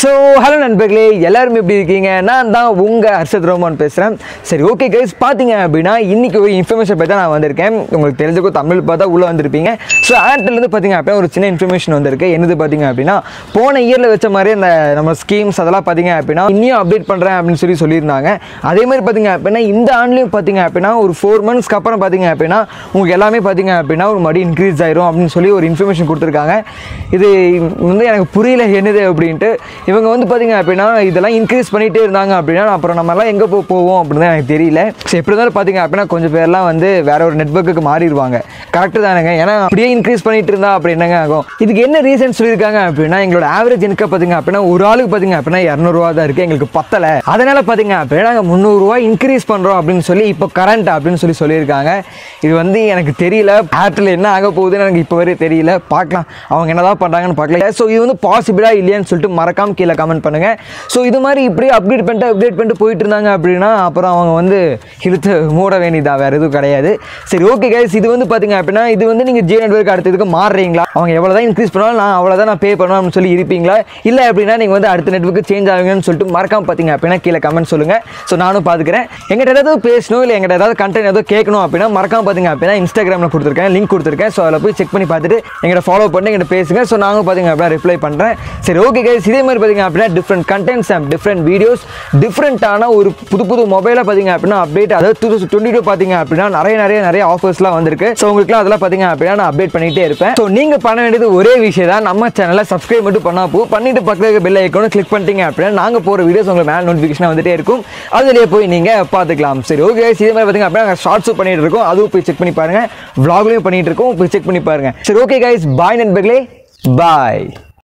so hello நண்பர்களே எல்லாரும் எப்படி இருக்கீங்க நான் தான் உங்கள் ஹர்ஷத் ரோமான் பேசுகிறேன் சரி ஓகே கைஸ் பார்த்தீங்க அப்படின்னா இன்றைக்கி ஒரு இன்ஃபர்மேஷன் பற்றி தான் நான் வந்திருக்கேன் உங்களுக்கு தெரிஞ்சுக்கும் தமிழ் பார்த்தா உள்ளே வந்திருப்பீங்க ஸோ ஏர்டெல்லேருந்து பார்த்தீங்க அப்படின்னா ஒரு சின்ன இன்ஃபர்மேஷன் வந்திருக்கு என்னது பார்த்தீங்க அப்படின்னா போன இயரில் வச்ச மாதிரி அந்த நம்ம ஸ்கீம்ஸ் அதெல்லாம் பார்த்தீங்க அப்படின்னா இன்னும் அப்டேட் பண்ணுறேன் அப்படின்னு சொல்லி சொல்லியிருந்தாங்க அதே மாதிரி பார்த்தீங்க அப்படின்னா இந்த ஆண்ட்லேயும் பார்த்தீங்க அப்படின்னா ஒரு ஃபோர் மந்த்ஸ்க்கு அப்புறம் பார்த்தீங்க அப்படின்னா உங்களுக்கு எல்லாமே பார்த்தீங்க அப்படின்னா ஒரு மறுபடியும் இன்க்ரீஸ் ஆயிரும் அப்படின்னு சொல்லி ஒரு இன்ஃபர்மேஷன் கொடுத்துருக்காங்க இது வந்து எனக்கு புரியல என்னது அப்படின்ட்டு இவங்க வந்து பார்த்தீங்க அப்படின்னா இதெல்லாம் இன்க்ரீஸ் பண்ணிகிட்டே இருந்தாங்க அப்படின்னா அப்புறம் நம்ம எல்லாம் எங்கே போ போவோம் அப்படின்னு எனக்கு தெரியல ஸோ எப்படி இருந்தாலும் பார்த்தீங்க அப்படின்னா கொஞ்சம் பேர்லாம் வந்து வேற ஒரு நெட்ஒர்க்குக்கு மாறிடுவாங்க கரெக்டு தானுங்க ஏன்னா அப்படியே இன்க்ரீஸ் பண்ணிட்டு இருந்தா அப்படி என்னங்க ஆகும் இதுக்கு என்ன ரீசன் சொல்லியிருக்காங்க அப்படின்னா எங்களோட ஆவரேஜ் இன்கம் பார்த்தீங்க அப்படின்னா ஒரு ஆளுக்கு பார்த்தீங்க அப்படின்னா இரநூறுவா தான் இருக்குது எங்களுக்கு பத்தலை அதனால பார்த்தீங்க அப்படின்னா நாங்கள் முந்நூறுரூவா இன்க்ரீஸ் பண்ணுறோம் அப்படின்னு சொல்லி இப்போ கரண்ட் அப்படின்னு சொல்லி சொல்லியிருக்காங்க இது வந்து எனக்கு தெரியல ஏர்டெல் என்ன ஆக போகுதுன்னு எனக்கு இப்போ வரை தெரியல பார்க்கலாம் அவங்க என்னதான் பண்ணுறாங்கன்னு பார்க்கல ஸோ இது வந்து பாசிபிளா இல்லையான்னு சொல்லிட்டு மறக்காம கீழே கமெண்ட் பண்ணுங்க ஸோ இது மாதிரி இப்படியே அப்டேட் பண்ணிட்டு அப்டேட் பண்ணிட்டு போயிட்டு இருந்தாங்க அப்படின்னா அப்புறம் அவங்க வந்து இழுத்து மூட வேண்டியதா வேற எதுவும் கிடையாது சரி ஓகே கைஸ் இது வந்து பார்த்தீங்க அப்படின்னா இது வந்து நீங்கள் ஜியோ நெட்ஒர்க் அடுத்த இதுக்கு மாறுறீங்களா அவங்க எவ்வளோ தான் இன்க்ரீஸ் பண்ணாலும் நான் அவ்வளோதான் நான் பே பண்ணுவேன் அப்படின்னு சொல்லி இருப்பீங்களா இல்லை அப்படின்னா நீங்கள் வந்து அடுத்த நெட்ஒர்க்கு சேஞ்ச் ஆகுங்கன்னு சொல்லிட்டு மறக்காம பார்த்தீங்க அப்படின்னா கீழே கமெண்ட் சொல்லுங்கள் ஸோ நானும் பார்த்துக்கிறேன் எங்கிட்ட ஏதாவது பேசணும் இல்லை எங்கிட்ட ஏதாவது கண்டென்ட் ஏதாவது கேட்கணும் அப்படின்னா மறக்காம பார்த்தீங்க அப்படின்னா இன்ஸ்டாகிராமில் கொடுத்துருக்கேன் லிங்க் கொடுத்துருக்கேன் ஸோ அதில் போய் செக் பண்ணி பார்த்துட்டு எங்கிட்ட ஃபாலோ பண்ணி எங்கிட்ட பேசுங்க ஸோ நாங்களும் பார்த்தீங்க அப்படின்னா ரிப்ளை பண்ணுறேன் சரி ஓகே கைஸ் இதே மாதிரி பார்த்தீங்க அப்படின்னா different contents and different videos டிஃப்ரெண்ட்டான ஒரு புது புது மொபைலை பார்த்தீங்க அப்படின்னா அப்டேட் அதாவது டூ தௌசண்ட் டுவெண்ட்டி டூ பார்த்தீங்க அப்படின்னா நிறைய நிறைய நிறைய ஆஃபர்ஸ்லாம் வந்திருக்கு ஸோ உங்களுக்குலாம் அதெல்லாம் பார்த்தீங்க அப்படின்னா நான் அப்டேட் பண்ணிகிட்டே இருப்பேன் ஸோ நீங்கள் பண்ண வேண்டியது ஒரே விஷயம் தான் நம்ம சேனலை சப்ஸ்கிரைப் மட்டும் பண்ணா போ பண்ணிட்டு பக்கத்தில் பெல் ஐக்கோனும் கிளிக் பண்ணிட்டீங்க அப்படின்னா நாங்கள் போகிற வீடியோஸ் உங்களுக்கு மேலே நோட்டிஃபிகேஷன் வந்துட்டே இருக்கும் அதுலேயே போய் நீங்கள் பார்த்துக்கலாம் சரி ஓகே இதே மாதிரி பார்த்தீங்க அப்படின்னா நாங்கள் ஷார்ட்ஸும் பண்ணிட்டு இருக்கோம் அதுவும் போய் செக் பண்ணி பாருங்க vlogலையும் பண்ணிட்டு இருக்கோம் போய் செக் பண்ணி பாருங்க சரி ஓகே கைஸ் பாய் நண்பர்களே பாய்